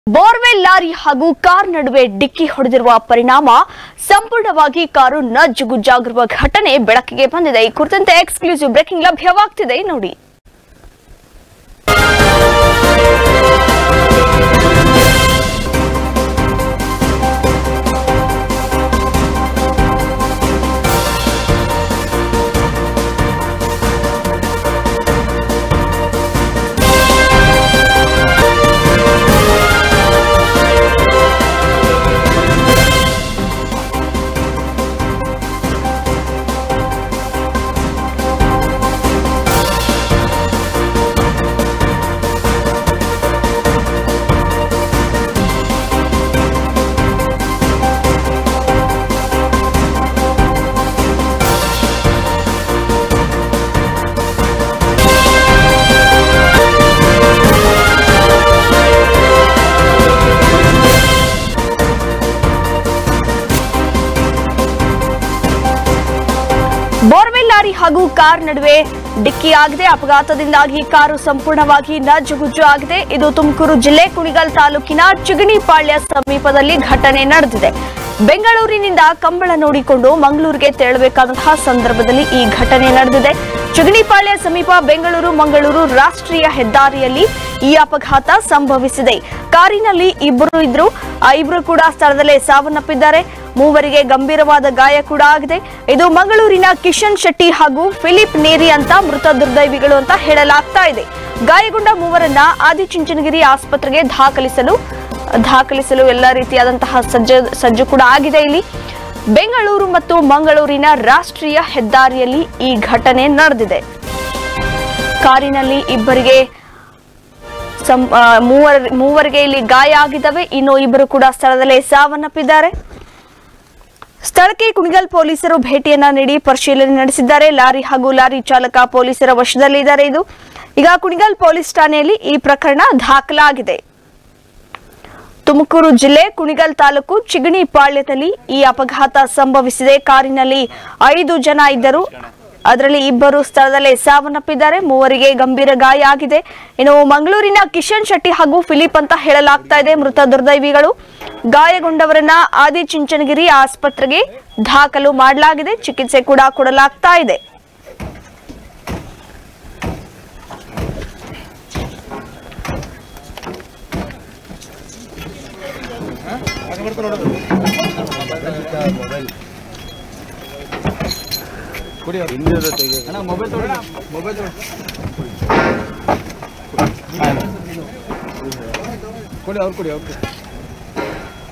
borewell lorry ಹಾಗೂ car ನಡುವೆ ಡಿಕ್ಕಿ ಹೊಡೆದಿರುವ ಪರಿಣಾಮ ಸಂಪೂರ್ಣವಾಗಿ ಕಾರು ನಜ್ಜುಗುಜ್ಜಾಗಿರುವ ಘಟನೆ ಬೆಳಕಿಗೆ ಬಂದಿದೆ ಈ ಕುರಿತಂತೆ ಎಕ್ಸ್ಕ್ಲೂಸಿವ್ ಬ್ರೇಕಿಂಗ್ ಲಭ್ಯವಾಗ್ತಿದೆ ನೋಡಿ ಬೋರ್ವೆಲ್ ಲಾರಿ ಹಾಗೂ ಕಾರ್ ನಡುವೆ ಡಿಕ್ಕಿ ಆಗಿದೆ ಅಪಘಾತದಿಂದಾಗಿ ಕಾರು ಸಂಪೂರ್ಣವಾಗಿ ನಜ್ಜುಗುಜ್ಜು ಆಗಿದೆ ಇದು ತುಮಕೂರು ಜಿಲ್ಲೆ ಕುಣಿಗಲ್ ತಾಲೂಕಿನ ಚಿಗಣಿಪಾಳ್ಯ ಸಮೀಪದಲ್ಲಿ ಘಟನೆ ನಡೆದಿದೆ ಬೆಂಗಳೂರಿನಿಂದ ಕಂಬಳ ನೋಡಿಕೊಂಡು ಮಂಗಳೂರಿಗೆ ತೆರಳಬೇಕಾದಂತಹ ಸಂದರ್ಭದಲ್ಲಿ ಈ ಘಟನೆ ನಡೆದಿದೆ ಚಿಗಣಿಪಾಳ್ಯ ಸಮೀಪ ಬೆಂಗಳೂರು ಮಂಗಳೂರು ರಾಷ್ಟ್ರೀಯ ಹೆದ್ದಾರಿಯಲ್ಲಿ ಈ ಅಪಘಾತ ಸಂಭವಿಸಿದೆ ಕಾರಿನಲ್ಲಿ ಇಬ್ಬರು ಇದ್ರು ಆ ಇಬ್ಬರು ಕೂಡ ಸ್ಥಳದಲ್ಲೇ ಸಾವನ್ನಪ್ಪಿದ್ದಾರೆ ಮೂವರಿಗೆ ಗಂಭೀರವಾದ ಗಾಯ ಕೂಡ ಆಗಿದೆ ಇದು ಮಂಗಳೂರಿನ ಕಿಶನ್ ಶೆಟ್ಟಿ ಹಾಗೂ ಫಿಲಿಪ್ ನೇರಿ ಅಂತ ಮೃತ ದುರ್ದೈವಿಗಳು ಅಂತ ಹೇಳಲಾಗ್ತಾ ಇದೆ ಗಾಯಗೊಂಡ ಮೂವರನ್ನ ಆದಿಚುಂಚನಗಿರಿ ಆಸ್ಪತ್ರೆಗೆ ದಾಖಲಿಸಲು ದಾಖಲಿಸಲು ಎಲ್ಲ ರೀತಿಯಾದಂತಹ ಸಜ್ಜ ಸಜ್ಜು ಕೂಡ ಆಗಿದೆ ಇಲ್ಲಿ ಬೆಂಗಳೂರು ಮತ್ತು ಮಂಗಳೂರಿನ ರಾಷ್ಟ್ರೀಯ ಹೆದ್ದಾರಿಯಲ್ಲಿ ಈ ಘಟನೆ ನಡೆದಿದೆ ಕಾರಿನಲ್ಲಿ ಇಬ್ಬರಿಗೆ ಸಂ- ಆ, ಮೂವರ ಮೂವರಿಗೆ ಇಲ್ಲಿ ಗಾಯ ಆಗಿದ್ದಾವೆ ಇನ್ನು ಇಬ್ಬರು ಕೂಡ ಸ್ಥಳದಲ್ಲೇ ಸಾವನ್ನಪ್ಪಿದ್ದಾರೆ ಸ್ಥಳಕ್ಕೆ ಕುಣಿಗಲ್ ಪೊಲೀಸರು ಭೇಟಿಯನ್ನ ನೀಡಿ ಪರಿಶೀಲನೆ ನಡೆಸಿದ್ದಾರೆ ಲಾರಿ ಹಾಗೂ ಲಾರಿ ಚಾಲಕ ಪೊಲೀಸರ ವಶದಲ್ಲಿದ್ದಾರೆ ಇದು ಈಗ ಕುಣಿಗಲ್ ಪೊಲೀಸ್ ಠಾಣೆಯಲ್ಲಿ ಈ ಪ್ರಕರಣ ದಾಖಲಾಗಿದೆ ತುಮಕೂರು ಜಿಲ್ಲೆ ಕುಣಿಗಲ್ ತಾಲೂಕು ಚಿಗಣಿಪಾಳ್ಯದಲ್ಲಿ ಈ ಅಪಘಾತ ಸಂಭವಿಸಿದೆ ಕಾರಿನಲ್ಲಿ ಐದು ಜನ ಇದ್ದರು ಅದರಲ್ಲಿ ಇಬ್ಬರು ಸ್ಥಳದಲ್ಲೇ ಸಾವನ್ನಪ್ಪಿದ್ದಾರೆ ಮೂವರಿಗೆ ಗಂಭೀರ ಗಾಯ ಆಗಿದೆ ಇನ್ನು ಮಂಗಳೂರಿನ ಕಿಶನ್ ಶೆಟ್ಟಿ ಹಾಗೂ ಫಿಲಿಪ್ ಅಂತ ಹೇಳಲಾಗ್ತಾ ಇದೆ ಮೃತ ದುರ್ದೈವಿಗಳು ಗಾಯಗೊಂಡವರನ್ನ ಆದಿಚುಂಚನಗಿರಿ ಆಸ್ಪತ್ರೆಗೆ ದಾಖಲು ಮಾಡಲಾಗಿದೆ ಚಿಕಿತ್ಸೆ ಕೂಡ ಕೊಡಲಾಗ್ತಾ ಇದೆ ಕೊಡಿ ಅವ್ರು ಕೊಡಿ ಅವ್ರು ಕೊಡಿ